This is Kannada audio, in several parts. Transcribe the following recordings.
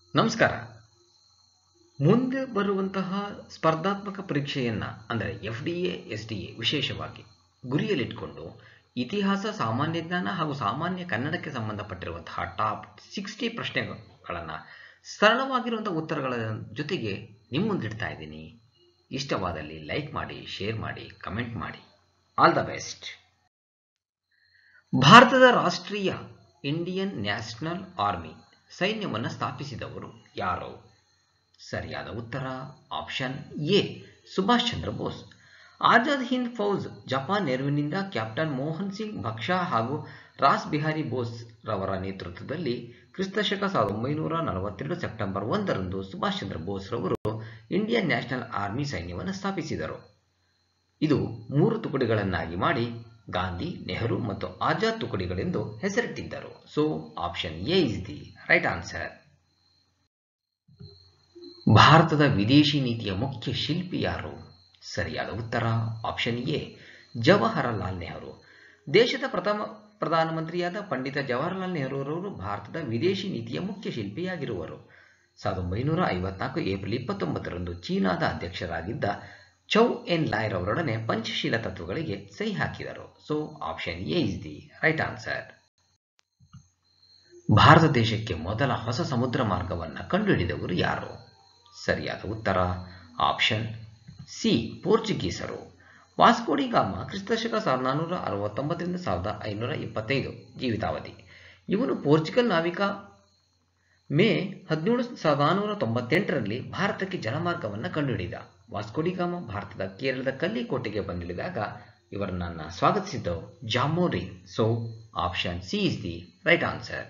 ನಮಸ್ಕಾರ ಮುಂದೆ ಬರುವಂತಹ ಸ್ಪರ್ಧಾತ್ಮಕ ಪರೀಕ್ಷೆಯನ್ನು ಅಂದರೆ F D A S D A ವಿಶೇಷವಾಗಿ ಗುರಿಯಲ್ಲಿಟ್ಕೊಂಡು ಇತಿಹಾಸ ಸಾಮಾನ್ಯ ಜ್ಞಾನ ಹಾಗೂ ಸಾಮಾನ್ಯ ಕನ್ನಡಕ್ಕೆ ಸಂಬಂಧಪಟ್ಟಿರುವಂತಹ ಟಾಪ್ ಸಿಕ್ಸ್ಟಿ ಪ್ರಶ್ನೆಗಳನ್ನು ಸರಳವಾಗಿರುವಂಥ ಉತ್ತರಗಳ ಜೊತೆಗೆ ನಿಮ್ಮ ಮುಂದಿಡ್ತಾ ಇದ್ದೀನಿ ಇಷ್ಟವಾದಲ್ಲಿ ಲೈಕ್ ಮಾಡಿ ಶೇರ್ ಮಾಡಿ ಕಮೆಂಟ್ ಮಾಡಿ ಆಲ್ ದ ಬೆಸ್ಟ್ ಭಾರತದ ರಾಷ್ಟ್ರೀಯ ಇಂಡಿಯನ್ ನ್ಯಾಷನಲ್ ಆರ್ಮಿ ಸೈನ್ಯವನ್ನು ಸ್ಥಾಪಿಸಿದವರು ಯಾರು ಸರಿಯಾದ ಉತ್ತರ option A Subhash Chandra Bose Azad Hind Fauj Japan ನೆರವಿನಿಂದ ಕ್ಯಾಪ್ಟನ್ ಮೋಹನ್ ಸಿಂಗ್ ಭಕ್ಷಾ ಹಾಗೂ ರಾಸ್ ಬಿಹಾರಿ ಬೋಸ್ ರವರ ನೇತೃತ್ವದಲ್ಲಿ ಕ್ರಿಸ್ತಶಕ ಸಾವಿರದ ಒಂಬೈನೂರ ನಲವತ್ತೆರಡು ಸೆಪ್ಟೆಂಬರ್ ಒಂದರಂದು ಸುಭಾಷ್ ಚಂದ್ರ ಬೋಸ್ ರವರು ಇಂಡಿಯನ್ ನ್ಯಾಷನಲ್ ಆರ್ಮಿ ಸೈನ್ಯವನ್ನು ಸ್ಥಾಪಿಸಿದರು ಇದು ಮೂರು ತುಕಡಿಗಳನ್ನಾಗಿ ಮಾಡಿ ಗಾಂಧಿ ನೆಹರು ಮತ್ತು ಆಜಾದ್ ತುಕಡಿಗಳೆಂದು ಹೆಸರಿಟ್ಟಿದ್ದರು so option A is the right answer ಭಾರತದ ವಿದೇಶಿ ನೀತಿಯ ಮುಖ್ಯ ಶಿಲ್ಪಿ ಯಾರು ಸರಿಯಾದ ಉತ್ತರ ಆಪ್ಷನ್ ಎ ಜವಾಹರಲಾಲ್ ನೆಹರು ದೇಶದ ಪ್ರಥಮ ಪ್ರಧಾನಮಂತ್ರಿಯಾದ ಪಂಡಿತ ಜವಾಹರಲಾಲ್ ನೆಹರೂರವರು ಭಾರತದ ವಿದೇಶಿ ನೀತಿಯ ಮುಖ್ಯ ಶಿಲ್ಪಿಯಾಗಿರುವರು ಸಾವಿರದ ಒಂಬೈನೂರ ಐವತ್ನಾಲ್ಕು ಏಪ್ರಿಲ್ ಇಪ್ಪತ್ತೊಂಬತ್ತರಂದು ಚೀನಾದ ಅಧ್ಯಕ್ಷರಾಗಿದ್ದ ಚೌ ಎನ್ ಲಾಯ್ ರವರೊಡನೆ ಪಂಚಶೀಲ ತತ್ವಗಳಿಗೆ ಸಹಿ ಹಾಕಿದರು so option A is the right answer ಭಾರತ ದೇಶಕ್ಕೆ ಮೊದಲ ಹೊಸ ಸಮುದ್ರ ಮಾರ್ಗವನ್ನು ಕಂಡುಹಿಡಿದವರು ಯಾರು ಸರಿಯಾದ ಉತ್ತರ ಆಪ್ಷನ್ ಸಿ ಪೋರ್ಚುಗೀಸರು ವಾಸ್ಕೋಡಿ ಗಾಮ ಕ್ರಿಸ್ತಶಕ ಸಾವಿರದ ನಾನ್ನೂರ ಅರವತ್ತೊಂಬತ್ತರಿಂದ ಸಾವಿರದ ಐನೂರ ಇಪ್ಪತ್ತೈದು ಜೀವಿತಾವಧಿ ಇವನು ಪೋರ್ಚುಗಲ್ ನಾವಿಕ ಮೇ ಹದಿನೇಳು ಸಾವಿರದ ನಾನ್ನೂರ ತೊಂಬತ್ತೆಂಟರಲ್ಲಿ ಭಾರತಕ್ಕೆ ಜಲಮಾರ್ಗವನ್ನು ಕಂಡುಹಿಡಿದ ವಾಸ್ಕೋಡಿಗಾಮ ಭಾರತದ ಕೇರಳದ ಕಲ್ಲಿಕೋಟೆಗೆ ಬಂದಿಳಿದಾಗ ಇವರನ್ನ ಸ್ವಾಗತಿಸಿದ್ದು Zamorin so option C is the right answer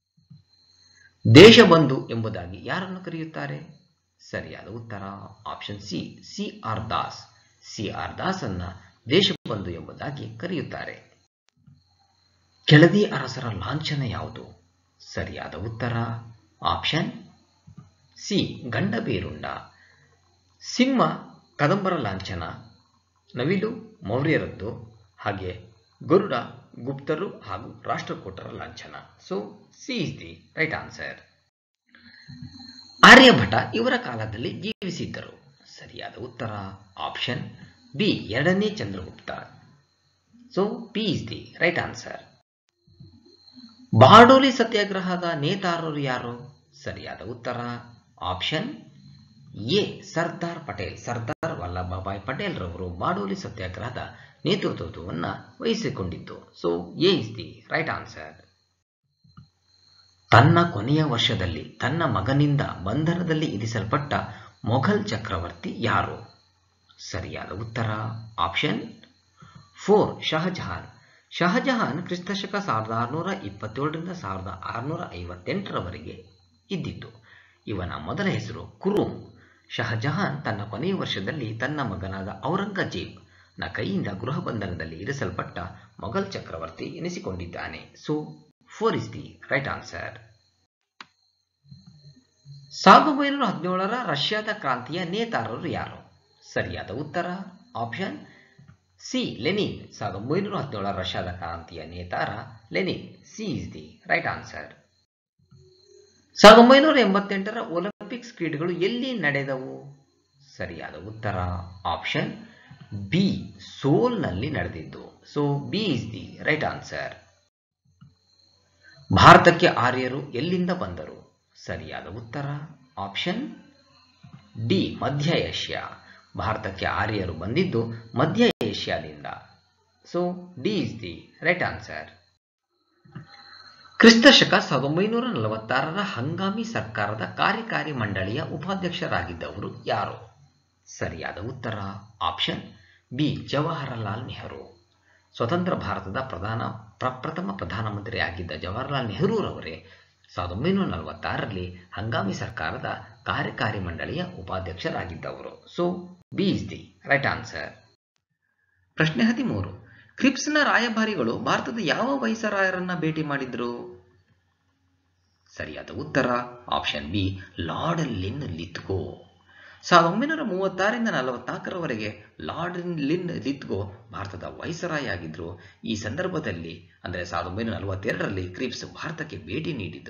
Deshbandhu ಎಂಬುದಾಗಿ ಯಾರನ್ನು ಕರೆಯುತ್ತಾರೆ ಸರಿಯಾದ ಉತ್ತರ option C C R Das C R Das ಅನ್ನ ದೇಶಬಂಧು ಎಂಬುದಾಗಿ ಕರೆಯುತ್ತಾರೆ ಕೆಳದಿ ಅರಸರ ಲಾಂಛನ ಯಾವುದು ಸರಿಯಾದ ಉತ್ತರ ಆಪ್ಷನ್ ಸಿ ಗಂಡಬೇರುಂಡ ಸಿಂಹ ಕದಂಬರ ಲಾಂಛನ ನವಿಲು ಮೌರ್ಯರದ್ದು ಹಾಗೆ ಗರುಡ ಗುಪ್ತರು ಹಾಗೂ ರಾಷ್ಟ್ರಕೂಟರ ಲಾಂಛನ so C is the right answer Aryabhata ಇವರ ಕಾಲದಲ್ಲಿ ಜೀವಿಸಿದ್ದರು ಸರಿಯಾದ ಉತ್ತರ ಆಪ್ಷನ್ ಬಿ ಎರಡನೇ Chandragupta so B is the right answer Bardoli ಸತ್ಯಾಗ್ರಹದ ನೇತಾರರು ಯಾರು ಸರಿಯಾದ ಉತ್ತರ ಆಪ್ಷನ್ ಎ ಸರ್ದಾರ್ ಪಟೇಲ್ ಸರ್ದಾರ್ ವಲ್ಲಭಭಾಯ್ ಪಟೇಲ್ ರವರು ಬಾಡೋಲಿ ಸತ್ಯಾಗ್ರಹದ ನೇತೃತ್ವವನ್ನು ವಹಿಸಿಕೊಂಡಿದ್ದು so A is the right answer ತನ್ನ ಕೊನೆಯ ವರ್ಷದಲ್ಲಿ ತನ್ನ ಮಗನಿಂದ ಬಂಧನದಲ್ಲಿ ಇರಿಸಲ್ಪಟ್ಟ ಮೊಘಲ್ ಚಕ್ರವರ್ತಿ ಯಾರು ಸರಿಯಾದ ಉತ್ತರ ಆಪ್ಷನ್ ಫೋರ್ ಶಹಜಹಾನ್ ಶಹಜಹಾನ್ ಕ್ರಿಸ್ತಶಕ ಸಾವಿರದ ಆರುನೂರ ಇಪ್ಪತ್ತೇಳರಿಂದ ಸಾವಿರದ ಆರುನೂರ ಐವತ್ತೆಂಟರವರೆಗೆ ಇದ್ದಿದ್ದು ಇವನ ಮೊದಲ ಹೆಸರು ಕುರುಮ್ ಶಹಜಹಾನ್ ತನ್ನ ಕೊನೆಯ ವರ್ಷದಲ್ಲಿ ತನ್ನ ಮಗನಾದ ಔರಂಗಜೇಬ್ ನ ಕೈಯಿಂದ ಗೃಹ ಬಂಧನದಲ್ಲಿ ಇರಿಸಲ್ಪಟ್ಟ ಮೊಘಲ್ ಚಕ್ರವರ್ತಿ ಎನಿಸಿಕೊಂಡಿದ್ದಾನೆ so four is the right answer ಸಾವಿರದ ಒಂಬೈನೂರ ಹದಿನೇಳರ ರಷ್ಯಾದ ಕ್ರಾಂತಿಯ ನೇತಾರರು ಯಾರು ಸರಿಯಾದ ಉತ್ತರ ಆಪ್ಷನ್ ಸಿ ಲೆನಿನ್ ಸಾವಿರದ ಒಂಬೈನೂರ ಹದಿನೇಳರ ರಷ್ಯಾದ ಕ್ರಾಂತಿಯ ನೇತಾರ Lenin C is the right answer ಸಾವಿರದ ಒಂಬೈನೂರ ಎಂಬತ್ತೆಂಟರ ಒಲಿಂಪಿಕ್ಸ್ ಕ್ರೀಡೆಗಳು ಎಲ್ಲಿ ನಡೆದವು ಸರಿಯಾದ ಉತ್ತರ ಆಪ್ಷನ್ ಬಿ ಸೋಲ್ನಲ್ಲಿ ನಡೆದಿದ್ದು so B is the right answer ಭಾರತಕ್ಕೆ ಆರ್ಯರು ಎಲ್ಲಿಂದ ಬಂದರು ಸರಿಯಾದ ಉತ್ತರ ಆಪ್ಷನ್ ಡಿ ಮಧ್ಯ ಏಷ್ಯಾ ಭಾರತಕ್ಕೆ ಆರ್ಯರು ಬಂದಿದ್ದು ಮಧ್ಯ ಏಷ್ಯಾದಿಂದ so D is the right answer ಕ್ರಿಸ್ತಶಕ ಸಾವಿರದ ಒಂಬೈನೂರ ನಲವತ್ತಾರರ ಹಂಗಾಮಿ ಸರ್ಕಾರದ ಕಾರ್ಯಕಾರಿ ಮಂಡಳಿಯ ಉಪಾಧ್ಯಕ್ಷರಾಗಿದ್ದವರು ಯಾರು ಸರಿಯಾದ ಉತ್ತರ ಆಪ್ಷನ್ ಬಿ ಜವಾಹರಲಾಲ್ ನೆಹರು ಸ್ವತಂತ್ರ ಭಾರತದ ಪ್ರಧಾನ ಪ್ರಪ್ರಥಮ ಪ್ರಧಾನಮಂತ್ರಿಯಾಗಿದ್ದ ಜವಾಹರಲಾಲ್ ನೆಹರೂರವರೇ ಸಾವಿರದ ಒಂಬೈನೂರ ನಲವತ್ತಾರರಲ್ಲಿ ಹಂಗಾಮಿ ಸರ್ಕಾರದ ಕಾರ್ಯಕಾರಿ ಮಂಡಳಿಯ ಉಪಾಧ್ಯಕ್ಷರಾಗಿದ್ದವರು so B is the right answer ಪ್ರಶ್ನೆ ಹದಿಮೂರು ಕ್ರಿಪ್ಸ್ನ ರಾಯಭಾರಿಗಳು ಭಾರತದ ಯಾವ ವೈಸರಾಯರನ್ನ ಭೇಟಿ ಮಾಡಿದ್ರು ಸರಿಯಾದ ಉತ್ತರ option B lord Linlithgow ಸಾವಿರದ ಒಂಬೈನೂರ ಮೂವತ್ತಾರರಿಂದ ನಲವತ್ನಾಲ್ಕರವರೆಗೆ ಲಾರ್ಡ್ ಲಿನ್ ಲಿತ್ಗೋ ಭಾರತದ ವೈಸರಾಯ್ ಆಗಿದ್ರು ಈ ಸಂದರ್ಭದಲ್ಲಿ ಅಂದರೆ ಸಾವಿರದ ಒಂಬೈನೂರ ನಲವತ್ತೆರಡರಲ್ಲಿ ಕ್ರಿಪ್ಸ್ ಭಾರತಕ್ಕೆ ಭೇಟಿ ನೀಡಿದ್ರು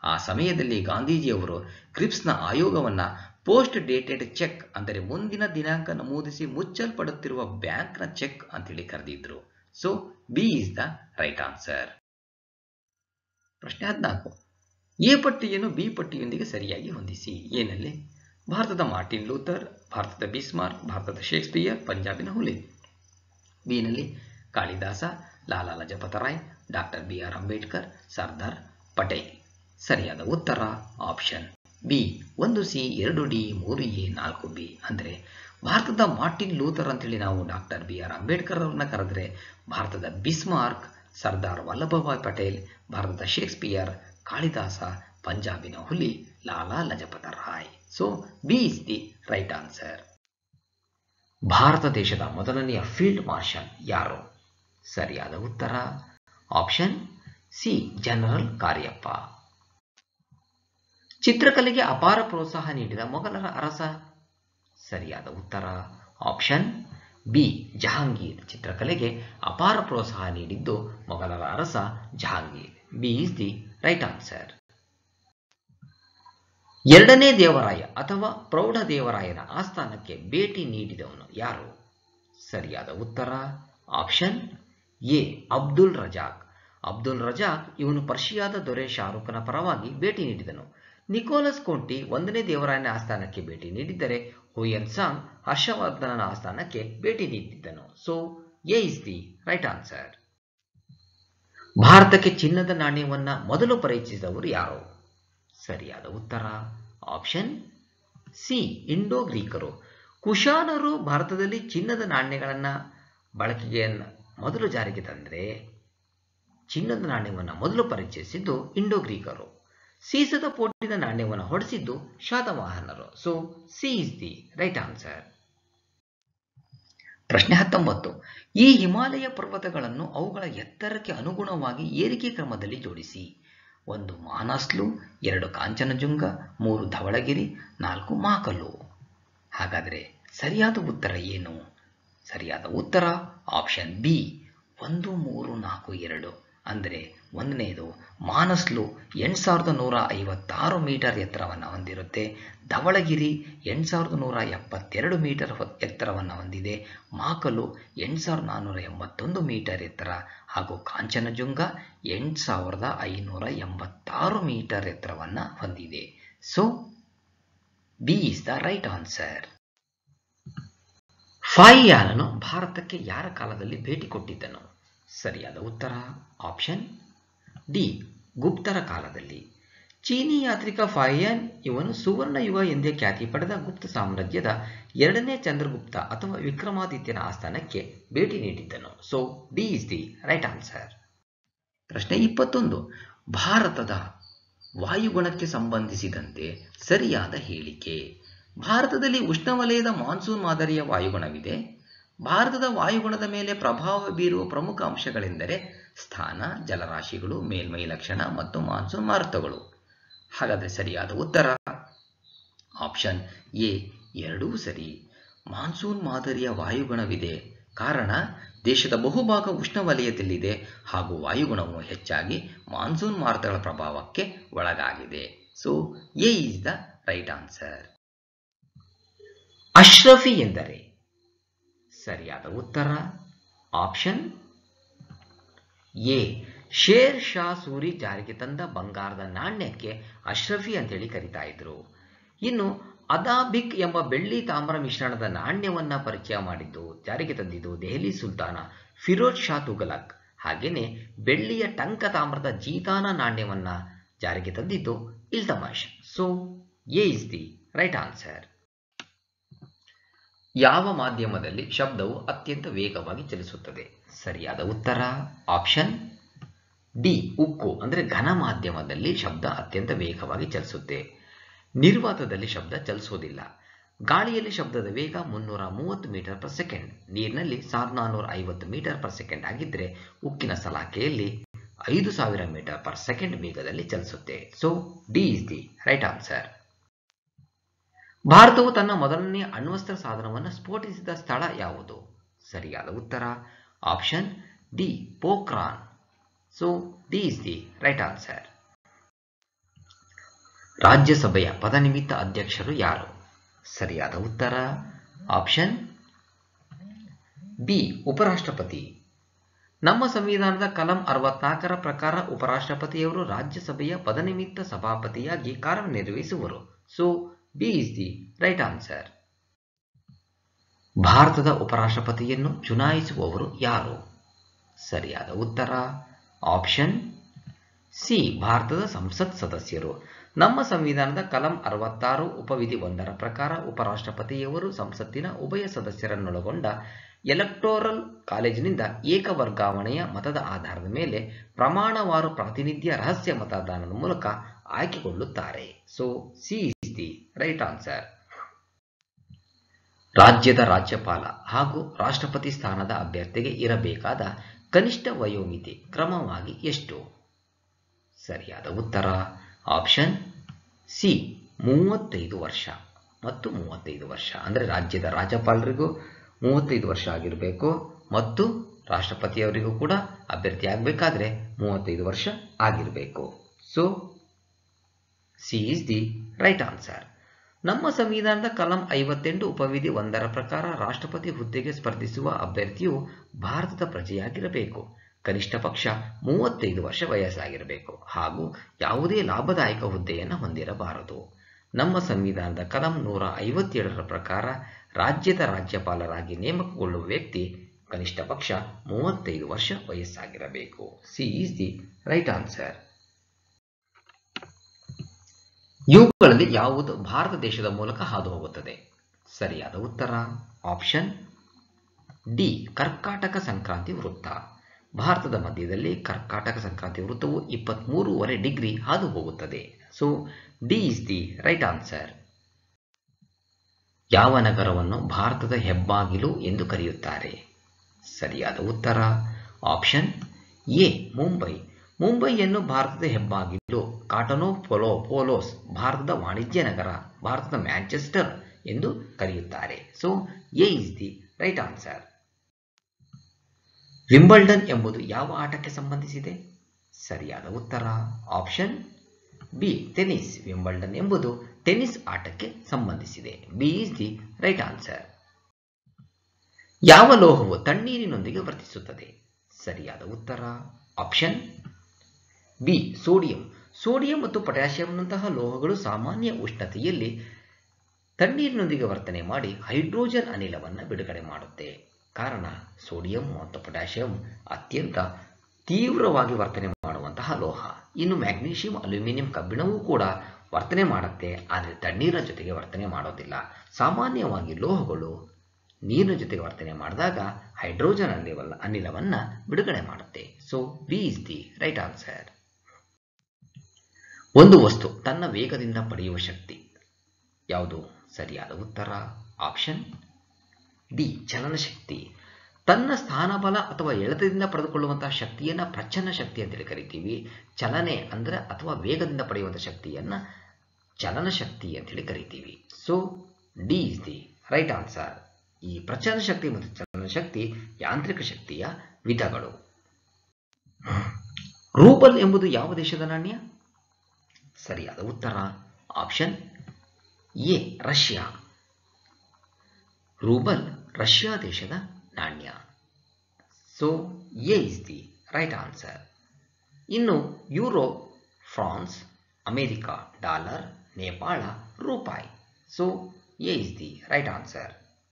ಆ ಸಮಯದಲ್ಲಿ ಗಾಂಧೀಜಿಯವರು ಕ್ರಿಪ್ಸ್ನ ಆಯೋಗವನ್ನು ಪೋಸ್ಟ್ ಡೇಟೆಡ್ ಚೆಕ್ ಅಂದರೆ ಮುಂದಿನ ದಿನಾಂಕ ನಮೂದಿಸಿ ಮುಚ್ಚಲ್ಪಡುತ್ತಿರುವ ಬ್ಯಾಂಕ್ನ ಚೆಕ್ ಅಂತೇಳಿ ಕರೆದಿದ್ರು so B is the right answer ಪ್ರಶ್ನೆ ಹದಿನಾಲ್ಕು ಎ ಪಟ್ಟಿಯನ್ನು ಬಿ ಪಟ್ಟಿಯೊಂದಿಗೆ ಸರಿಯಾಗಿ ಹೊಂದಿಸಿ ಏನಲ್ಲಿ ಭಾರತದ ಮಾರ್ಟಿನ್ ಲೂಥರ್ ಭಾರತದ ಬಿಸ್ಮಾರ್ಕ್ ಭಾರತದ ಶೇಕ್ಸ್ಪಿಯರ್ ಪಂಜಾಬಿನ ಹುಲಿ ಬಿನಲ್ಲಿ Kalidasa Lala Lajpat Rai doctor B R Ambedkar Sardar Patel ಸರಿಯಾದ ಉತ್ತರ ಆಪ್ಷನ್ ಬಿ ಒಂದು ಸಿ ಎರಡು ಡಿ ಮೂರು ಎ ನಾಲ್ಕು ಬಿ ಅಂದರೆ ಭಾರತದ ಮಾರ್ಟಿನ್ ಲೂಥರ್ ಅಂತೇಳಿ ನಾವು ಡಾಕ್ಟರ್ ಬಿ ಆರ್ ಅಂಬೇಡ್ಕರ್ ಅವ್ರನ್ನ ಕರೆದ್ರೆ ಭಾರತದ ಬಿಸ್ಮಾರ್ಕ್ ಸರ್ದಾರ್ ವಲ್ಲಭಭಾಯ್ ಪಟೇಲ್ ಭಾರತದ ಶೇಕ್ಸ್ಪಿಯರ್ ಕಾಳಿದಾಸ ಪಂಜಾಬಿನ ಹುಲಿ Lala Lajpat Rai so B is the right answer ಭಾರತ ದೇಶದ ಮೊದಲನೆಯ ಫೀಲ್ಡ್ ಮಾರ್ಷಲ್ ಯಾರು ಸರಿಯಾದ ಉತ್ತರ ಆಪ್ಷನ್ ಸಿ ಜನರಲ್ ಕಾರ್ಯಪ್ಪ ಚಿತ್ರಕಲೆಗೆ ಅಪಾರ ಪ್ರೋತ್ಸಾಹ ನೀಡಿದ ಮೊಘಲರ ಅರಸ ಸರಿಯಾದ ಉತ್ತರ ಆಪ್ಷನ್ ಬಿ ಜಹಾಂಗೀರ್ ಚಿತ್ರಕಲೆಗೆ ಅಪಾರ ಪ್ರೋತ್ಸಾಹ ನೀಡಿದ್ದು ಮೊಘಲರ ಅರಸ Jahangir B is the right answer ಎರಡನೇ ದೇವರಾಯ ಅಥವಾ ಪ್ರೌಢ ದೇವರಾಯನ ಆಸ್ಥಾನಕ್ಕೆ ಭೇಟಿ ನೀಡಿದವನು ಯಾರು ಸರಿಯಾದ ಉತ್ತರ ಆಪ್ಷನ್ ಎ ಅಬ್ದುಲ್ ರಜಾಕ್ ಅಬ್ದುಲ್ ರಜಾಕ್ ಇವನು ಪರ್ಷಿಯಾದ ದೊರೆ ಶಾರುಖನ ಪರವಾಗಿ ಭೇಟಿ ನೀಡಿದನು ನಿಕೋಲಸ್ ಕೊಂಟಿ ಒಂದನೇ ದೇವರಾಯನ ಆಸ್ಥಾನಕ್ಕೆ ಭೇಟಿ ನೀಡಿದ್ದರೆ ಹುಯನ್ ಸಾಂಗ್ ಹರ್ಷವರ್ಧನನ ಆಸ್ಥಾನಕ್ಕೆ ಭೇಟಿ ನೀಡಿದ್ದನು so A is the right answer ಭಾರತಕ್ಕೆ ಚಿನ್ನದ ನಾಣ್ಯವನ್ನ ಮೊದಲು ಪರಿಚಯಿಸಿದವರು ಯಾರು ಸರಿಯಾದ ಉತ್ತರ ಆಪ್ಷನ್ ಸಿ ಇಂಡೋ ಗ್ರೀಕರು ಕುಶಾನರು ಭಾರತದಲ್ಲಿ ಚಿನ್ನದ ನಾಣ್ಯಗಳನ್ನು ಬಳಕೆಗೆ ಮೊದಲು ಜಾರಿಗೆ ತಂದರೆ ಚಿನ್ನದ ನಾಣ್ಯವನ್ನು ಮೊದಲು ಪರಿಚಯಿಸಿದ್ದು ಇಂಡೋ ಗ್ರೀಕರು ಸೀಸದ ಪೋಟಿನ ನಾಣ್ಯವನ್ನು ಹೊಡೆಸಿದ್ದು ಶಾತವಾಹನರು so C is the right answer ಪ್ರಶ್ನೆ ಹತ್ತೊಂಬತ್ತು ಈ ಹಿಮಾಲಯ ಪರ್ವತಗಳನ್ನು ಅವುಗಳ ಎತ್ತರಕ್ಕೆ ಅನುಗುಣವಾಗಿ ಏರಿಕೆ ಕ್ರಮದಲ್ಲಿ ಜೋಡಿಸಿ ಒಂದು ಮಾನಸ್ಲು ಎರಡು ಕಾಂಚನಜುಂಗ ಮೂರು ಧವಳಗಿರಿ ನಾಲ್ಕು ಮಾಕಲು ಹಾಗಾದರೆ ಸರಿಯಾದ ಉತ್ತರ ಏನು ಸರಿಯಾದ ಉತ್ತರ ಆಪ್ಷನ್ ಬಿ ಒಂದು ಮೂರು ನಾಲ್ಕು ಎರಡು ಅಂದರೆ ಒಂದನೆಯದು ಮಾನಸ್ಲು ಎಂಟು ಸಾವಿರದ ನೂರ ಐವತ್ತಾರು ಮೀಟರ್ ಎತ್ತರವನ್ನು ಹೊಂದಿರುತ್ತೆ ಧವಳಗಿರಿ ಎಂಟು ಸಾವಿರದ ನೂರ ಎಪ್ಪತ್ತೆರಡು ಮೀಟರ್ ಎತ್ತರವನ್ನು ಹೊಂದಿದೆ ಮಾಕಲು ಎಂಟು ಸಾವಿರದ ನಾನ್ನೂರ ಎಂಬತ್ತೊಂದು ಮೀಟರ್ ಎತ್ತರ ಹಾಗೂ ಕಾಂಚನಜುಂಗ ಎಂಟು ಸಾವಿರದ ಐನೂರ ಎಂಬತ್ತಾರು ಮೀಟರ್ ಎತ್ತರವನ್ನು ಹೊಂದಿದೆ so B is the right answer ಫಾಯಿಯಾನನು ಭಾರತಕ್ಕೆ ಯಾರ ಕಾಲದಲ್ಲಿ ಭೇಟಿ ಕೊಟ್ಟಿದ್ದನು ಸರಿಯಾದ ಉತ್ತರ ಆಪ್ಷನ್ ಡಿ ಗುಪ್ತರ ಕಾಲದಲ್ಲಿ ಚೀನಿ ಯಾತ್ರಿಕ ಫಾಯಿಯಾನ್ ಇವನು ಸುವರ್ಣ ಯುಗ ಎಂದೇ ಖ್ಯಾತಿ ಪಡೆದ ಗುಪ್ತ ಸಾಮ್ರಾಜ್ಯದ ಎರಡನೇ ಚಂದ್ರಗುಪ್ತ ಅಥವಾ ವಿಕ್ರಮಾದಿತ್ಯನ ಆಸ್ಥಾನಕ್ಕೆ ಭೇಟಿ ನೀಡಿದ್ದನು so D is the right answer ಪ್ರಶ್ನೆ ಇಪ್ಪತ್ತೊಂದು ಭಾರತದ ವಾಯುಗುಣಕ್ಕೆ ಸಂಬಂಧಿಸಿದಂತೆ ಸರಿಯಾದ ಹೇಳಿಕೆ ಭಾರತದಲ್ಲಿ ಉಷ್ಣವಲಯದ ಮಾನ್ಸೂನ್ ಮಾದರಿಯ ವಾಯುಗುಣವಿದೆ ಭಾರತದ ವಾಯುಗುಣದ ಮೇಲೆ ಪ್ರಭಾವ ಬೀರುವ ಪ್ರಮುಖ ಅಂಶಗಳೆಂದರೆ ಸ್ಥಾನ ಜಲರಾಶಿಗಳು ಮೇಲ್ಮೈ ಲಕ್ಷಣ ಮತ್ತು ಮಾನ್ಸೂನ್ ಮಾರುತಗಳು ಹಾಗಾದರೆ ಸರಿಯಾದ ಉತ್ತರ ಆಪ್ಷನ್ ಎ ಎರಡೂ ಸರಿ ಮಾನ್ಸೂನ್ ಮಾದರಿಯ ವಾಯುಗುಣವಿದೆ ಕಾರಣ ದೇಶದ ಬಹುಭಾಗ ಉಷ್ಣವಲಯದಲ್ಲಿದೆ ಹಾಗೂ ವಾಯುಗುಣವು ಹೆಚ್ಚಾಗಿ ಮಾನ್ಸೂನ್ ಮಾರುತಗಳ ಪ್ರಭಾವಕ್ಕೆ ಒಳಗಾಗಿದೆ so A is the right answer ಅಶ್ರಫಿ ಎಂದರೆ ಸರಿಯಾದ ಉತ್ತರ ಆಪ್ಷನ್ ಎ ಶೇರ್ ಶಾ ಸೂರಿ ಜಾರಿಗೆ ತಂದ ಬಂಗಾರದ ನಾಣ್ಯಕ್ಕೆ ಅಶ್ರಫಿ ಅಂತೇಳಿ ಕರಿತಾ ಇದ್ರು ಇನ್ನು ಅದಾಬಿಕ್ ಎಂಬ ಬೆಳ್ಳಿ ತಾಮ್ರ ಮಿಶ್ರಣದ ನಾಣ್ಯವನ್ನ ಪರಿಚಯ ಮಾಡಿದ್ದು ಜಾರಿಗೆ ತಂದಿದ್ದು ದೆಹಲಿ ಸುಲ್ತಾನ ಫಿರೋಜ್ ಶಾ ತುಗಲಕ್ ಹಾಗೇನೆ ಬೆಳ್ಳಿಯ ಟಂಕ ತಾಮ್ರದ ಜೀತಾನ ನಾಣ್ಯವನ್ನ ಜಾರಿಗೆ ತಂದಿದ್ದು Iltutmish so A is the right answer ಯಾವ ಮಾಧ್ಯಮದಲ್ಲಿ ಶಬ್ದವು ಅತ್ಯಂತ ವೇಗವಾಗಿ ಚಲಿಸುತ್ತದೆ ಸರಿಯಾದ ಉತ್ತರ ಆಪ್ಷನ್ ಡಿ ಉಕ್ಕು ಅಂದರೆ ಘನ ಮಾಧ್ಯಮದಲ್ಲಿ ಶಬ್ದ ಅತ್ಯಂತ ವೇಗವಾಗಿ ಚಲಿಸುತ್ತೆ ನಿರ್ವಾತದಲ್ಲಿ ಶಬ್ದ ಚಲಿಸೋದಿಲ್ಲ ಗಾಳಿಯಲ್ಲಿ ಶಬ್ದದ ವೇಗ ಮುನ್ನೂರ ಮೂವತ್ತು ಮೀಟರ್ ಪರ್ ಸೆಕೆಂಡ್ ನೀರಿನಲ್ಲಿ ಸಾವಿರದ ನಾನ್ನೂರ ಐವತ್ತು ಮೀಟರ್ ಪರ್ ಸೆಕೆಂಡ್ ಆಗಿದ್ದರೆ ಉಕ್ಕಿನ ಸಲಾಕೆಯಲ್ಲಿ ಐದು ಸಾವಿರ ಮೀಟರ್ ಪರ್ ಸೆಕೆಂಡ್ ವೇಗದಲ್ಲಿ ಚಲಿಸುತ್ತೆ so D is the right answer ಭಾರತವು ತನ್ನ ಮೊದಲನೆಯ ಅಣ್ವಸ್ತ್ರ ಸಾಧನವನ್ನು ಸ್ಫೋಟಿಸಿದ ಸ್ಥಳ ಯಾವುದು ಸರಿಯಾದ ಉತ್ತರ option D Pokhran so D is the right answer ರಾಜ್ಯಸಭೆಯ ಪದನಿಮಿತ್ತ ಅಧ್ಯಕ್ಷರು ಯಾರು ಸರಿಯಾದ ಉತ್ತರ ಆಪ್ಷನ್ ಬಿ ಉಪರಾಷ್ಟ್ರಪತಿ ನಮ್ಮ ಸಂವಿಧಾನದ ಕಲಂ ಅರವತ್ನಾಲ್ಕರ ಪ್ರಕಾರ ಉಪರಾಷ್ಟ್ರಪತಿಯವರು ರಾಜ್ಯಸಭೆಯ ಪದನಿಮಿತ್ತ ಸಭಾಪತಿಯಾಗಿ ಕಾರ್ಯನಿರ್ವಹಿಸುವರು so B is the right answer ಭಾರತದ ಉಪರಾಷ್ಟ್ರಪತಿಯನ್ನು ಚುನಾಯಿಸುವವರು ಯಾರು ಸರಿಯಾದ ಉತ್ತರ ಆಪ್ಷನ್ ಸಿ ಭಾರತದ ಸಂಸತ್ ಸದಸ್ಯರು ನಮ್ಮ ಸಂವಿಧಾನದ ಕಲಂ ಅರವತ್ತಾರು ಉಪವಿಧಿ ಒಂದರ ಪ್ರಕಾರ ಉಪರಾಷ್ಟ್ರಪತಿಯವರು ಸಂಸತ್ತಿನ ಉಭಯ ಸದಸ್ಯರನ್ನೊಳಗೊಂಡ ಎಲೆಕ್ಟೋರಲ್ ಕಾಲೇಜಿನಿಂದ ಏಕ ವರ್ಗಾವಣೆಯ ಮತದ ಆಧಾರದ ಮೇಲೆ ಪ್ರಮಾಣವಾರು ಪ್ರಾತಿನಿಧ್ಯ ರಹಸ್ಯ ಮತದಾನದ ಮೂಲಕ ಆಯ್ಕೆಗೊಳ್ಳುತ್ತಾರೆ so C is the right answer ರಾಜ್ಯದ ರಾಜ್ಯಪಾಲ ಹಾಗೂ ರಾಷ್ಟ್ರಪತಿ ಸ್ಥಾನದ ಅಭ್ಯರ್ಥಿಗೆ ಇರಬೇಕಾದ ಕನಿಷ್ಠ ವಯೋಮಿತಿ ಕ್ರಮವಾಗಿ ಎಷ್ಟು ಸರಿಯಾದ ಉತ್ತರ ಆಪ್ಷನ್ ಸಿ ಮೂವತ್ತೈದು ವರ್ಷ ಮತ್ತು ಮೂವತ್ತೈದು ವರ್ಷ ಅಂದರೆ ರಾಜ್ಯದ ರಾಜ್ಯಪಾಲರಿಗೂ ಮೂವತ್ತೈದು ವರ್ಷ ಆಗಿರಬೇಕು ಮತ್ತು ರಾಷ್ಟ್ರಪತಿಯವರಿಗೂ ಕೂಡ ಅಭ್ಯರ್ಥಿ ಆಗಬೇಕಾದ್ರೆ ಮೂವತ್ತೈದು ವರ್ಷ ಆಗಿರಬೇಕು so C is the right answer ನಮ್ಮ ಸಂವಿಧಾನದ ಕಲಂ ಐವತ್ತೆಂಟು ಉಪವಿಧಿ ಒಂದರ ಪ್ರಕಾರ ರಾಷ್ಟ್ರಪತಿ ಹುದ್ದೆಗೆ ಸ್ಪರ್ಧಿಸುವ ಅಭ್ಯರ್ಥಿಯು ಭಾರತದ ಪ್ರಜೆಯಾಗಿರಬೇಕು ಕನಿಷ್ಠ ಪಕ್ಷ ಮೂವತ್ತೈದು ವರ್ಷ ವಯಸ್ಸಾಗಿರಬೇಕು ಹಾಗೂ ಯಾವುದೇ ಲಾಭದಾಯಕ ಹುದ್ದೆಯನ್ನು ಹೊಂದಿರಬಾರದು ನಮ್ಮ ಸಂವಿಧಾನದ ಕಲಂ ನೂರ ಐವತ್ತೇಳರ ಪ್ರಕಾರ ರಾಜ್ಯದ ರಾಜ್ಯಪಾಲರಾಗಿ ನೇಮಕಗೊಳ್ಳುವ ವ್ಯಕ್ತಿ ಕನಿಷ್ಠ ಪಕ್ಷ ಮೂವತ್ತೈದು ವರ್ಷ ವಯಸ್ಸಾಗಿರಬೇಕು C is the right answer ಇವುಗಳಲ್ಲಿ ಯಾವುದು ಭಾರತ ದೇಶದ ಮೂಲಕ ಹಾದು ಹೋಗುತ್ತದೆ ಸರಿಯಾದ ಉತ್ತರ ಆಪ್ಷನ್ ಡಿ ಕರ್ಕಾಟಕ ಸಂಕ್ರಾಂತಿ ವೃತ್ತ ಭಾರತದ ಮಧ್ಯದಲ್ಲಿ ಕರ್ಕಾಟಕ ಸಂಕ್ರಾಂತಿ ವೃತ್ತವು ಇಪ್ಪತ್ಮೂರುವರೆ ಡಿಗ್ರಿ ಹಾದು ಹೋಗುತ್ತದೆ so D is the right answer ಯಾವ ನಗರವನ್ನು ಭಾರತದ ಹೆಬ್ಬಾಗಿಲು ಎಂದು ಕರೆಯುತ್ತಾರೆ ಸರಿಯಾದ ಉತ್ತರ ಆಪ್ಷನ್ ಎ ಮುಂಬೈ ಮುಂಬೈಯನ್ನು ಭಾರತದ ಹೆಬ್ಬಾಗಿಲು ಕಾಟನೋ ಪೊಲೋ ಪೋಲೋಸ್ ಭಾರತದ ವಾಣಿಜ್ಯ ನಗರ ಭಾರತದ ಮ್ಯಾಂಚೆಸ್ಟರ್ ಎಂದು ಕರೆಯುತ್ತಾರೆ so A is the right answer Wimbledon ಎಂಬುದು ಯಾವ ಆಟಕ್ಕೆ ಸಂಬಂಧಿಸಿದೆ ಸರಿಯಾದ ಉತ್ತರ ಆಪ್ಷನ್ ಬಿ ಟೆನಿಸ್ ವಿಂಬಲ್ಡನ್ ಎಂಬುದು ಟೆನ್ನಿಸ್ ಆಟಕ್ಕೆ ಸಂಬಂಧಿಸಿದೆ B is the right answer ಯಾವ ಲೋಹವು ತಣ್ಣೀರಿನೊಂದಿಗೆ ವರ್ತಿಸುತ್ತದೆ ಸರಿಯಾದ ಉತ್ತರ ಆಪ್ಷನ್ ಬಿ ಸೋಡಿಯಂ ಸೋಡಿಯಂ ಮತ್ತು ಪೊಟ್ಯಾಷಿಯಂನಂತಹ ಲೋಹಗಳು ಸಾಮಾನ್ಯ ಉಷ್ಣತೆಯಲ್ಲಿ ತಣ್ಣೀರಿನೊಂದಿಗೆ ವರ್ತನೆ ಮಾಡಿ ಹೈಡ್ರೋಜನ್ ಅನಿಲವನ್ನು ಬಿಡುಗಡೆ ಮಾಡುತ್ತೆ ಕಾರಣ ಸೋಡಿಯಂ ಮತ್ತು ಪೊಟ್ಯಾಷಿಯಂ ಅತ್ಯಂತ ತೀವ್ರವಾಗಿ ವರ್ತನೆ ಮಾಡುವಂತಹ ಲೋಹ ಇನ್ನು ಮ್ಯಾಗ್ನೀಷಿಯಂ ಅಲ್ಯೂಮಿನಿಯಂ ಕಬ್ಬಿಣವೂ ಕೂಡ ವರ್ತನೆ ಮಾಡುತ್ತೆ ಆದರೆ ತಣ್ಣೀರಿನ ಜೊತೆಗೆ ವರ್ತನೆ ಮಾಡೋದಿಲ್ಲ ಸಾಮಾನ್ಯವಾಗಿ ಲೋಹಗಳು ನೀರಿನ ಜೊತೆಗೆ ವರ್ತನೆ ಮಾಡಿದಾಗ ಹೈಡ್ರೋಜನ್ ಅನಿಲ ಅನಿಲವನ್ನು ಬಿಡುಗಡೆ ಮಾಡುತ್ತೆ so B is the right answer ಒಂದು ವಸ್ತು ತನ್ನ ವೇಗದಿಂದ ಪಡೆಯುವ ಶಕ್ತಿ ಯಾವುದು ಸರಿಯಾದ ಉತ್ತರ ಆಪ್ಷನ್ ಡಿ ಚಲನಶಕ್ತಿ ತನ್ನ ಸ್ಥಾನಬಲ ಅಥವಾ ಎಳೆತದಿಂದ ಪಡೆದುಕೊಳ್ಳುವಂತಹ ಶಕ್ತಿಯನ್ನು ಪ್ರಚನ್ನ ಶಕ್ತಿ ಅಂತೇಳಿ ಕರಿತೀವಿ ಚಲನೆ ಅಂದರೆ ಅಥವಾ ವೇಗದಿಂದ ಪಡೆಯುವಂಥ ಶಕ್ತಿಯನ್ನು ಚಲನ ಶಕ್ತಿ ಅಂತೇಳಿ ಕರಿತೀವಿ so D is the right answer ಈ ಪ್ರಚನ್ನ ಶಕ್ತಿ ಮತ್ತು ಚಲನ ಶಕ್ತಿ ಯಾಂತ್ರಿಕ ಶಕ್ತಿಯ ವಿಧಗಳು ರೂಬಲ್ ಎಂಬುದು ಯಾವ ದೇಶದ ನಾಣ್ಯ ಸರಿಯಾದ ಉತ್ತರ option A Russia rouble Russia ದೇಶದ ನಾಣ್ಯ so A is the right answer ಇನ್ನು euro France America dollar Nepal ರೂಪಾಯಿ so A is the right answer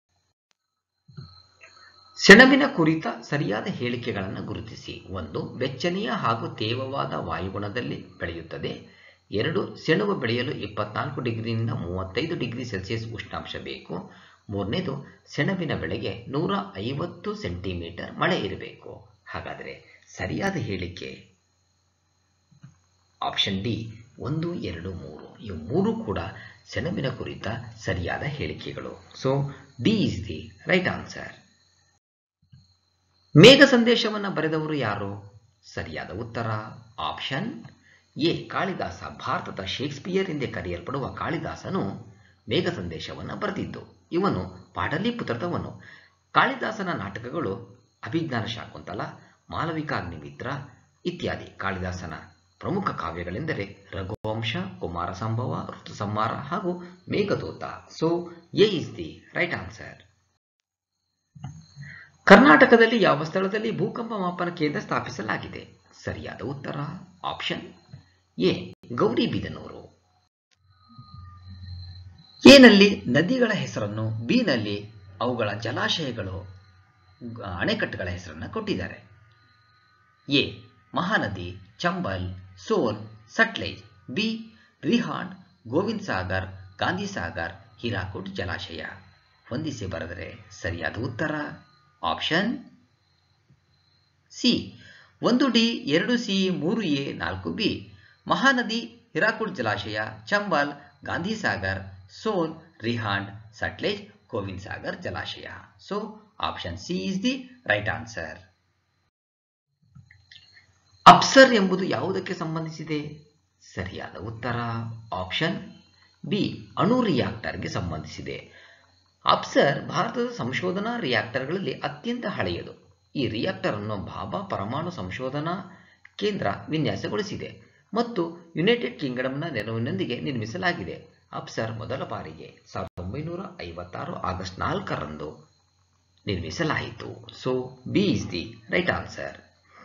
ಸೆಣಬಿನ ಕುರಿತ ಸರಿಯಾದ ಹೇಳಿಕೆಗಳನ್ನು ಗುರುತಿಸಿ ಒಂದು ಬೆಚ್ಚನೆಯ ಹಾಗೂ ತೇವವಾದ ವಾಯುಗುಣದಲ್ಲಿ ಬೆಳೆಯುತ್ತದೆ ಎರಡು ಸೆಣಬು ಬೆಳೆಯಲು ಇಪ್ಪತ್ನಾಲ್ಕು ಡಿಗ್ರಿಯಿಂದ ಮೂವತ್ತೈದು ಡಿಗ್ರಿ ಸೆಲ್ಸಿಯಸ್ ಉಷ್ಣಾಂಶ ಬೇಕು ಮೂರನೇದು ಸೆಣಬಿನ ಬೆಳೆಗೆ ನೂರ ಐವತ್ತು ಸೆಂಟಿಮೀಟರ್ ಮಳೆ ಇರಬೇಕು ಹಾಗಾದರೆ ಸರಿಯಾದ ಹೇಳಿಕೆ ಆಪ್ಷನ್ ಡಿ ಒಂದು ಎರಡು ಮೂರು ಇವು ಮೂರು ಕೂಡ ಸೆಣಬಿನ ಕುರಿತ ಸರಿಯಾದ ಹೇಳಿಕೆಗಳು so D is the right answer ಮೇಘ ಸಂದೇಶವನ್ನು ಬರೆದವರು ಯಾರು ಸರಿಯಾದ ಉತ್ತರ ಆಪ್ಷನ್ ಎ ಕಾಳಿದಾಸ ಭಾರತದ ಶೇಕ್ಸ್ಪಿಯರ್ ಎಂದೇ ಕರೆಯಲ್ಪಡುವ ಕಾಳಿದಾಸನು ಮೇಘ ಸಂದೇಶವನ್ನು ಬರೆದಿದ್ದು ಇವನು ಪಾಟಲಿಪುತ್ರದವನು ಕಾಳಿದಾಸನ ನಾಟಕಗಳು ಅಭಿಜ್ಞಾನ ಶಾಕುಂತಲ ಮಾಲವಿಕಾಗ್ನಿಮಿತ್ರ ಇತ್ಯಾದಿ ಕಾಳಿದಾಸನ ಪ್ರಮುಖ ಕಾವ್ಯಗಳೆಂದರೆ ರಘುವಂಶ ಕುಮಾರ ಸಂಭವ ಋತು ಸಂಹಾರ ಹಾಗೂ Meghaduta so A is the right answer ಕರ್ನಾಟಕದಲ್ಲಿ ಯಾವ ಸ್ಥಳದಲ್ಲಿ ಭೂಕಂಪ ಮಾಪನ ಕೇಂದ್ರ ಸ್ಥಾಪಿಸಲಾಗಿದೆ ಸರಿಯಾದ ಉತ್ತರ ಆಪ್ಷನ್ ಎ ಗೌರಿಬಿದನೂರು ಎನಲ್ಲಿ ನದಿಗಳ ಹೆಸರನ್ನು ಬಿನಲ್ಲಿ ಅವುಗಳ ಜಲಾಶಯಗಳು ಗ- ಅಣೆಕಟ್ಟುಗಳ ಹೆಸರನ್ನು ಕೊಟ್ಟಿದ್ದಾರೆ ಎ ಮಹಾನದಿ ಚಂಬಲ್ ಸೋನ್ ಸಟ್ಲೇಜ್ ಬಿ ರಿಹಾಂಡ್ ಗೋವಿಂದ್ ಸಾಗರ್ ಗಾಂಧಿ ಸಾಗರ್ ಹೀರಾಕುಡ್ ಜಲಾಶಯ ಹೊಂದಿಸಿ ಬರೆದರೆ ಸರಿಯಾದ ಉತ್ತರ ಆಪ್ಷನ್ ಸಿ ಒಂದು ಡಿ ಎರಡು ಸಿ ಮೂರು ಎ ನಾಲ್ಕು ಬಿ ಮಹಾನದಿ ಹಿರಾಕುಡ್ ಜಲಾಶಯ ಚಂಬಲ್ ಗಾಂಧಿ ಸಾಗರ್ ಸೋನ್ ರಿಹಾಂಡ್ ಸಟ್ಲೇಜ್ ಗೋವಿಂದ್ ಸಾಗರ್ ಜಲಾಶಯ so option C is the right answer ಅಪ್ಸರ್ ಎಂಬುದು ಯಾವುದಕ್ಕೆ ಸಂಬಂಧಿಸಿದೆ ಸರಿಯಾದ ಉತ್ತರ ಆಪ್ಷನ್ ಬಿ ಅಣು ರಿಯಾಕ್ಟರ್ಗೆ ಸಂಬಂಧಿಸಿದೆ ಅಪ್ಸರ್ ಭಾರತದ ಸಂಶೋಧನಾ ರಿಯಾಕ್ಟರ್ಗಳಲ್ಲಿ ಅತ್ಯಂತ ಹಳೆಯದು ಈ ರಿಯಾಕ್ಟರ್ ಅನ್ನು ಭಾಭಾ ಪರಮಾಣು ಸಂಶೋಧನಾ ಕೇಂದ್ರ ವಿನ್ಯಾಸಗೊಳಿಸಿದೆ ಮತ್ತು ಯುನೈಟೆಡ್ ಕಿಂಗ್ಡಮ್ನ ನೆರವಿನೊಂದಿಗೆ ನಿರ್ಮಿಸಲಾಗಿದೆ ಅಪ್ಸರ್ ಮೊದಲ ಬಾರಿಗೆ ಸಾವಿರದ ಒಂಬೈನೂರ ಐವತ್ತಾರು ಆಗಸ್ಟ್ ನಾಲ್ಕರಂದು ನಿರ್ಮಿಸಲಾಯಿತು so B is the right answer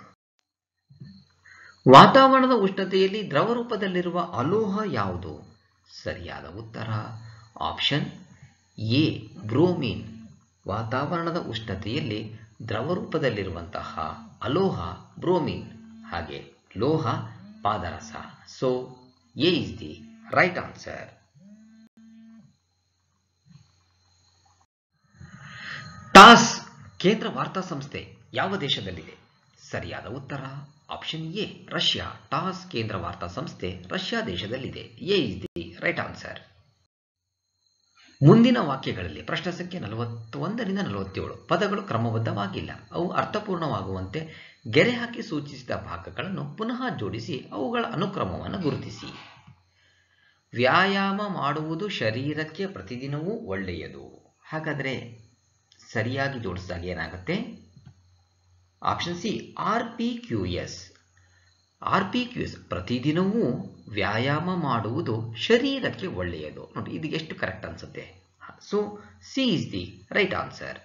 ವಾತಾವರಣದ ಉಷ್ಣತೆಯಲ್ಲಿ ದ್ರವ ರೂಪದಲ್ಲಿರುವ ಅಲೋಹ ಯಾವುದು ಸರಿಯಾದ ಉತ್ತರ ಆಪ್ಷನ್ ಎ ಬ್ರೋಮಿನ್ ವಾತಾವರಣದ ಉಷ್ಣತೆಯಲ್ಲಿ ದ್ರವ ರೂಪದಲ್ಲಿರುವಂತಹ ಅಲೋಹ ಬ್ರೋಮಿನ್ ಹಾಗೆ ಲೋಹ ಪಾದರಸ so A is the right answer TASS ಕೇಂದ್ರ ವಾರ್ತಾ ಸಂಸ್ಥೆ ಯಾವ ದೇಶದಲ್ಲಿದೆ ಸರಿಯಾದ ಉತ್ತರ ಆಪ್ಷನ್ ಎ ರಷ್ಯಾ ಟಾಸ್ ಕೇಂದ್ರ ವಾರ್ತಾ ಸಂಸ್ಥೆ ರಷ್ಯಾ ದೇಶದಲ್ಲಿದೆ A is the right answer ಮುಂದಿನ ವಾಕ್ಯಗಳಲ್ಲಿ ಪ್ರಶ್ನೆ ಸಂಖ್ಯೆ ನಲವತ್ತೊಂದರಿಂದ ನಲವತ್ತೇಳು ಪದಗಳು ಕ್ರಮಬದ್ಧವಾಗಿಲ್ಲ ಅವು ಅರ್ಥಪೂರ್ಣವಾಗುವಂತೆ ಗೆರೆ ಹಾಕಿ ಸೂಚಿಸಿದ ಭಾಗಗಳನ್ನು ಪುನಃ ಜೋಡಿಸಿ ಅವುಗಳ ಅನುಕ್ರಮವನ್ನು ಗುರುತಿಸಿ ವ್ಯಾಯಾಮ ಮಾಡುವುದು ಶರೀರಕ್ಕೆ ಪ್ರತಿದಿನವೂ ಒಳ್ಳೆಯದು ಹಾಗಾದರೆ ಸರಿಯಾಗಿ ಜೋಡಿಸಿದಾಗ ಏನಾಗುತ್ತೆ option C R P Q S R P Q S ಪ್ರತಿದಿನವೂ ವ್ಯಾಯಾಮ ಮಾಡುವುದು ಶರೀರಕ್ಕೆ ಒಳ್ಳೆಯದು ನೋಡಿ ಇದು ಎಷ್ಟು ಕರೆಕ್ಟ್ ಅನ್ಸುತ್ತೆ so C is the right answer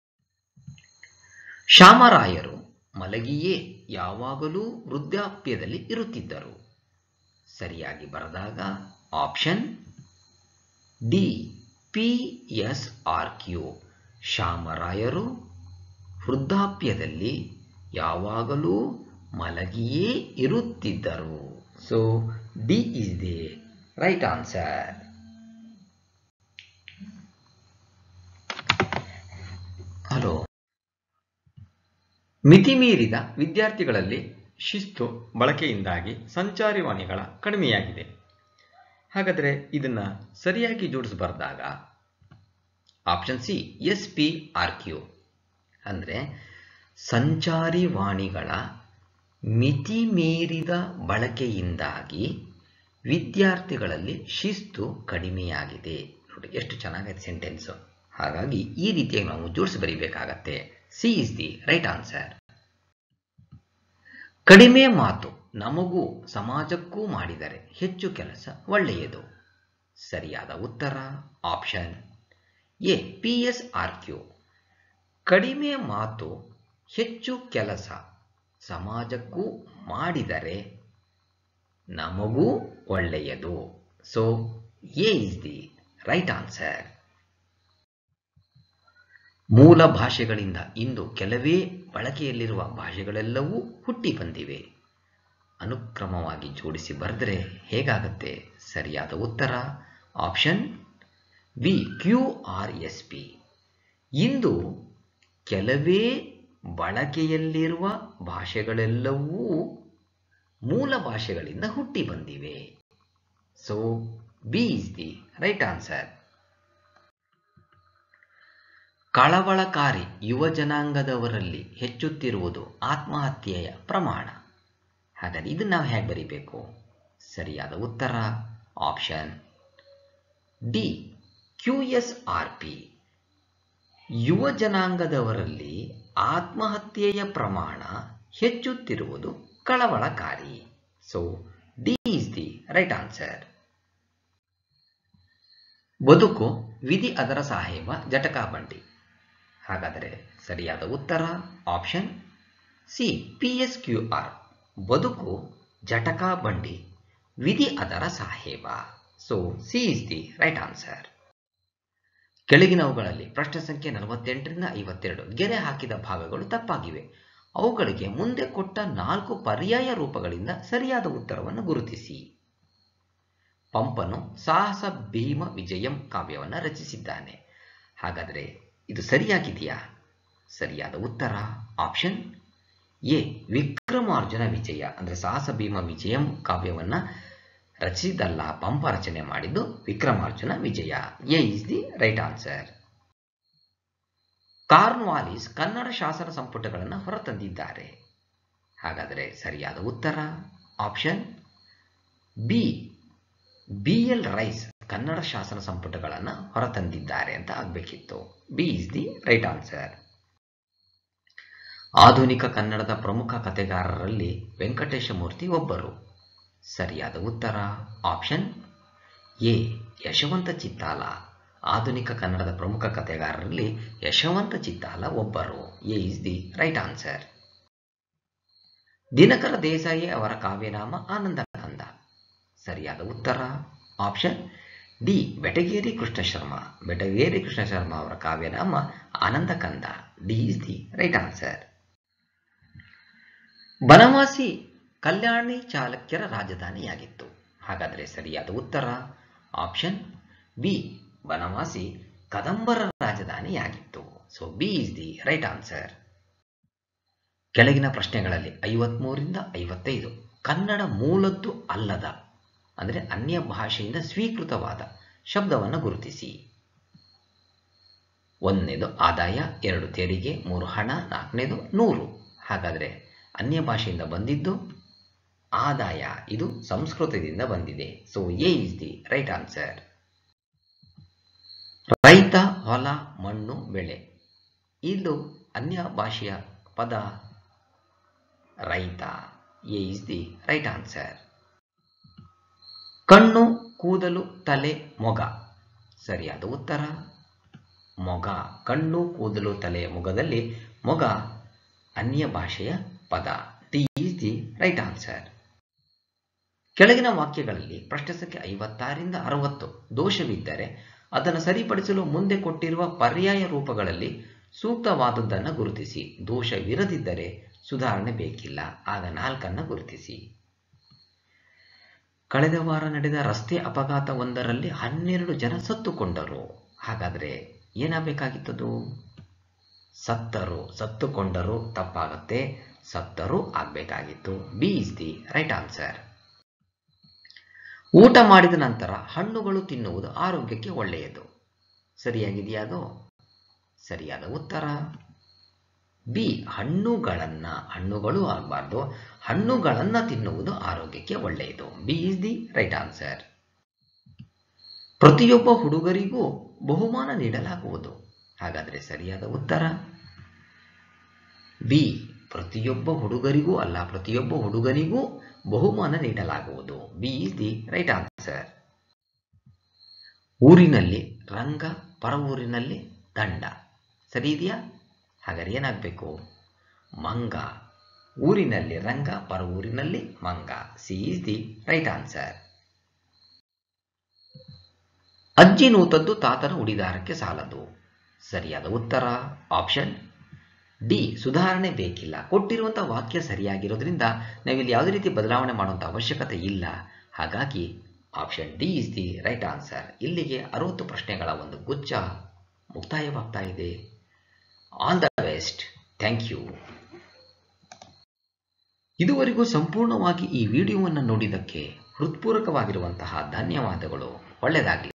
ಶಾಮರಾಯರು ಮಲಗಿಯೇ ಯಾವಾಗಲೂ ವೃದ್ಧಾಪ್ಯದಲ್ಲಿ ಇರುತ್ತಿದ್ದರು ಸರಿಯಾಗಿ ಬರೆದಾಗ option D P S R Q ಶಾಮರಾಯರು ವೃದ್ಧಾಪ್ಯದಲ್ಲಿ ಯಾವಾಗಲೂ ಮಲಗಿಯೇ ಇರುತ್ತಿದ್ದರು so D is the right answer hello ಮಿತಿಮೀರಿದ ವಿದ್ಯಾರ್ಥಿಗಳಲ್ಲಿ ಶಿಸ್ತು ಬಳಕೆಯಿಂದಾಗಿ ಸಂಚಾರಿ ವಾಣಿಗಳ ಕಡಿಮೆಯಾಗಿದೆ ಹಾಗಾದರೆ ಇದನ್ನ ಸರಿಯಾಗಿ ಜೋಡಿಸಬಾರ್ದಾಗ option C S P R Q ಅಂದರೆ ಸಂಚಾರಿ ವಾಣಿಗಳ ಮಿತಿ ಮೀರಿದ ಬಳಕೆಯಿಂದಾಗಿ ವಿದ್ಯಾರ್ಥಿಗಳಲ್ಲಿ ಶಿಸ್ತು ಕಡಿಮೆಯಾಗಿದೆ ನೋಡಿ ಎಷ್ಟು ಚೆನ್ನಾಗಿದೆ ಸೆಂಟೆನ್ಸು ಹಾಗಾಗಿ ಈ ರೀತಿಯಾಗಿ ನಾವು ಜೋಡಿಸಿ ಬರೀಬೇಕಾಗತ್ತೆ C is the right answer ಕಡಿಮೆ ಮಾತು ನಮಗೂ ಸಮಾಜಕ್ಕೂ ಮಾಡಿದರೆ ಹೆಚ್ಚು ಕೆಲಸ ಒಳ್ಳೆಯದು ಸರಿಯಾದ ಉತ್ತರ option A P S R Q ಕಡಿಮೆ ಮಾತು ಹೆಚ್ಚು ಕೆಲಸ ಸಮಾಜಕ್ಕೂ ಮಾಡಿದರೆ ನಮಗೂ ಒಳ್ಳೆಯದು so A is the right answer ಮೂಲ ಭಾಷೆಗಳಿಂದ ಇಂದು ಕೆಲವೇ ಬಳಕೆಯಲ್ಲಿರುವ ಭಾಷೆಗಳೆಲ್ಲವೂ ಹುಟ್ಟಿ ಬಂದಿವೆ ಅನುಕ್ರಮವಾಗಿ ಜೋಡಿಸಿ ಬರೆದರೆ ಹೇಗಾಗತ್ತೆ ಸರಿಯಾದ ಉತ್ತರ option B Q R S P ಇಂದು ಕೆಲವೇ ಬಳಕೆಯಲ್ಲಿರುವ ಭಾಷೆಗಳೆಲ್ಲವೂ ಮೂಲ ಭಾಷೆಗಳಿಂದ ಹುಟ್ಟಿ ಬಂದಿವೆ so B is the right answer ಕಳವಳಕಾರಿ ಯುವ ಜನಾಂಗದವರಲ್ಲಿ ಹೆಚ್ಚುತ್ತಿರುವುದು ಆತ್ಮಹತ್ಯೆಯ ಪ್ರಮಾಣ ಹಾಗಾದ್ರೆ ಇದನ್ನ ನಾವು ಹೇಗೆ ಬರೀಬೇಕು ಸರಿಯಾದ ಉತ್ತರ option D Q S R P ಯುವ ಜನಾಂಗದವರಲ್ಲಿ ಆತ್ಮಹತ್ಯೆಯ ಪ್ರಮಾಣ ಹೆಚ್ಚುತ್ತಿರುವುದು ಕಳವಳಕಾರಿ so D is the right answer ಬದುಕು ವಿಧಿ ಅದರ ಸಾಹೇಬ ಜಟಕಾ ಬಂಡಿ ಹಾಗಾದರೆ ಸರಿಯಾದ ಉತ್ತರ option C P S Q R ಬದುಕು ಜಟಕಾ ಬಂಡಿ ವಿಧಿ ಅದರ ಸಾಹೇಬ so C is the right answer ಕೆಳಗಿನವುಗಳಲ್ಲಿ ಪ್ರಶ್ನೆ ಸಂಖ್ಯೆ ನಲವತ್ತೆಂಟರಿಂದ ಐವತ್ತೆರಡು ಗೆರೆ ಹಾಕಿದ ಭಾಗಗಳು ತಪ್ಪಾಗಿವೆ ಅವುಗಳಿಗೆ ಮುಂದೆ ಕೊಟ್ಟ ನಾಲ್ಕು ಪರ್ಯಾಯ ರೂಪಗಳಿಂದ ಸರಿಯಾದ ಉತ್ತರವನ್ನು ಗುರುತಿಸಿ ಪಂಪನು ಸಾಹಸ ಭೀಮ ವಿಜಯಂ ಕಾವ್ಯವನ್ನು ರಚಿಸಿದ್ದಾನೆ ಹಾಗಾದರೆ ಇದು ಸರಿಯಾಗಿದೆಯಾ ಸರಿಯಾದ ಉತ್ತರ ಆಪ್ಷನ್ ಎ ವಿಕ್ರಮಾರ್ಜುನ ವಿಜಯ ಅಂದರೆ ಸಾಹಸ ಭೀಮ ವಿಜಯಂ ಕಾವ್ಯವನ್ನು ರಚಿಸಿದಲ್ಲ ಪಂಪ ರಚನೆ ಮಾಡಿದ್ದು Vikramarjuna Vijaya A is the right answer Cornwallis Kannada ಶಾಸನ ಸಂಪುಟಗಳನ್ನು ಹೊರತಂದಿದ್ದಾರೆ ಹಾಗಾದರೆ ಸರಿಯಾದ ಉತ್ತರ option B B L Rice Kannada ಶಾಸನ ಸಂಪುಟಗಳನ್ನು ಹೊರತಂದಿದ್ದಾರೆ ಅಂತ ಆಗಬೇಕಿತ್ತು B is the right answer ಆಧುನಿಕ ಕನ್ನಡದ ಪ್ರಮುಖ ಕಥೆಗಾರರಲ್ಲಿ ವೆಂಕಟೇಶ ಮೂರ್ತಿ ಒಬ್ಬರು ಸರಿಯಾದ ಉತ್ತರ ಆಪ್ಷನ್ ಎ ಯಶವಂತ ಚಿತ್ತಾಲ ಆಧುನಿಕ ಕನ್ನಡದ ಪ್ರಮುಖ ಕಥೆಗಾರರಲ್ಲಿ ಯಶವಂತ ಚಿತ್ತಾಲ ಒಬ್ಬರು A is the right answer Dinakara Desai ಅವರ ಕಾವ್ಯನಾಮ ಆನಂದ ಕಂದ ಸರಿಯಾದ ಉತ್ತರ ಆಪ್ಷನ್ ಡಿ ಬೆಟಗೇರಿ ಕೃಷ್ಣ ಶರ್ಮಾ ಬೆಟಗೇರಿ ಕೃಷ್ಣ ಶರ್ಮಾ ಅವರ ಕಾವ್ಯನಾಮ Ananda Kanda D is the right answer Banavasi Kalyani ಚಾಲುಕ್ಯರ ರಾಜಧಾನಿಯಾಗಿತ್ತು ಹಾಗಾದರೆ ಸರಿಯಾದ ಉತ್ತರ ಆಪ್ಷನ್ ಬಿ ಬನವಾಸಿ ಕದಂಬರ ರಾಜಧಾನಿಯಾಗಿತ್ತು so B is the right answer ಕೆಳಗಿನ ಪ್ರಶ್ನೆಗಳಲ್ಲಿ ಐವತ್ಮೂರಿಂದ ಐವತ್ತೈದು ಕನ್ನಡ ಮೂಲದ್ದು ಅಲ್ಲದ ಅಂದರೆ ಅನ್ಯ ಭಾಷೆಯಿಂದ ಸ್ವೀಕೃತವಾದ ಶಬ್ದವನ್ನು ಗುರುತಿಸಿ ಒಂದನೇದು ಆದಾಯ ಎರಡು ತೆರಿಗೆ ಮೂರು ಹಣ ನಾಲ್ಕನೇದು ನೂರು ಹಾಗಾದರೆ ಅನ್ಯ ಭಾಷೆಯಿಂದ ಬಂದಿದ್ದು ಆದಾಯ ಇದು ಸಂಸ್ಕೃತದಿಂದ ಬಂದಿದೆ so A is the right answer ರೈತ ಹೊಲ ಮಣ್ಣು ಬೆಳೆ ಇದು ಅನ್ಯ ಭಾಷೆಯ ಪದ ರೈತ A is the right answer ಕಣ್ಣು ಕೂದಲು ತಲೆ ಮೊಗ ಸರಿಯಾದ ಉತ್ತರ ಮೊಗ ಕಣ್ಣು ಕೂದಲು ತಲೆಯ ಮೊಗದಲ್ಲಿ ಮೊಗ ಅನ್ಯ ಭಾಷೆಯ ಪದ T is the right answer ಕೆಳಗಿನ ವಾಕ್ಯಗಳಲ್ಲಿ ಪ್ರಶ್ನೆ ಸಂಖ್ಯೆ ಐವತ್ತಾರರಿಂದ ಅರವತ್ತು ದೋಷವಿದ್ದರೆ ಅದನ್ನು ಸರಿಪಡಿಸಲು ಮುಂದೆ ಕೊಟ್ಟಿರುವ ಪರ್ಯಾಯ ರೂಪಗಳಲ್ಲಿ ಸೂಕ್ತವಾದದ್ದನ್ನು ಗುರುತಿಸಿ ದೋಷವಿರದಿದ್ದರೆ ಸುಧಾರಣೆ ಬೇಕಿಲ್ಲ ಆಗ ನಾಲ್ಕನ್ನು ಗುರುತಿಸಿ ಕಳೆದ ವಾರ ನಡೆದ ರಸ್ತೆ ಅಪಘಾತವೊಂದರಲ್ಲಿ ಹನ್ನೆರಡು ಜನ ಸತ್ತುಕೊಂಡರು ಹಾಗಾದರೆ ಏನಾಗಬೇಕಾಗಿತ್ತದು ಸತ್ತರು ಸತ್ತುಕೊಂಡರು ತಪ್ಪಾಗುತ್ತೆ ಸತ್ತರು ಆಗಬೇಕಾಗಿತ್ತು B is the right answer ಊಟ ಮಾಡಿದ ನಂತರ ಹಣ್ಣುಗಳು ತಿನ್ನುವುದು ಆರೋಗ್ಯಕ್ಕೆ ಒಳ್ಳೆಯದು ಸರಿಯಾಗಿದೆಯಾ ಅದು ಸರಿಯಾದ ಉತ್ತರ ಬಿ ಹಣ್ಣುಗಳನ್ನ ಹಣ್ಣುಗಳು ಆಗಬಾರ್ದು ಹಣ್ಣುಗಳನ್ನ ತಿನ್ನುವುದು ಆರೋಗ್ಯಕ್ಕೆ ಒಳ್ಳೆಯದು B is the right answer ಪ್ರತಿಯೊಬ್ಬ ಹುಡುಗರಿಗೂ ಬಹುಮಾನ ನೀಡಲಾಗುವುದು ಹಾಗಾದರೆ ಸರಿಯಾದ ಉತ್ತರ ಬಿ ಪ್ರತಿಯೊಬ್ಬ ಹುಡುಗರಿಗೂ ಅಲ್ಲ ಪ್ರತಿಯೊಬ್ಬ ಹುಡುಗನಿಗೂ ಬಹುಮಾನ ನೀಡಲಾಗುವುದು B is the right answer ಊರಿನಲ್ಲಿ ರಂಗ ಪರ ಊರಿನಲ್ಲಿ ದಂಡ ಸರಿ ಇದೆಯಾ ಹಾಗಾದ್ರೆ ಏನಾಗಬೇಕು ಮಂಗ ಊರಿನಲ್ಲಿ ರಂಗ ಪರ ಊರಿನಲ್ಲಿ ಮಂಗ C is the right answer ಅಜ್ಜಿ ನೂತದ್ದು ತಾತನ ಉಡಿದಾರಕ್ಕೆ ಸಾಲದು ಸರಿಯಾದ ಉತ್ತರ ಆಪ್ಷನ್ ಡಿ ಸುಧಾರಣೆ ಬೇಕಿಲ್ಲ ಕೊಟ್ಟಿರುವಂತಹ ವಾಕ್ಯ ಸರಿಯಾಗಿರೋದ್ರಿಂದ ನಾವಿಲ್ಲಿ ಯಾವುದೇ ರೀತಿ ಬದಲಾವಣೆ ಮಾಡುವಂಥ ಅವಶ್ಯಕತೆ ಇಲ್ಲ ಹಾಗಾಗಿ option D is the right answer ಇಲ್ಲಿಗೆ ಅರವತ್ತು ಪ್ರಶ್ನೆಗಳ ಒಂದು ಗುಚ್ಛ ಮುಕ್ತಾಯವಾಗ್ತಾ ಇದೆ all the best thank you ಇದುವರೆಗೂ ಸಂಪೂರ್ಣವಾಗಿ ಈ ವಿಡಿಯೋವನ್ನು ನೋಡಿದ್ದಕ್ಕೆ ಹೃತ್ಪೂರ್ವಕವಾಗಿರುವಂತಹ ಧನ್ಯವಾದಗಳು ಒಳ್ಳೆಯದಾಗಲಿ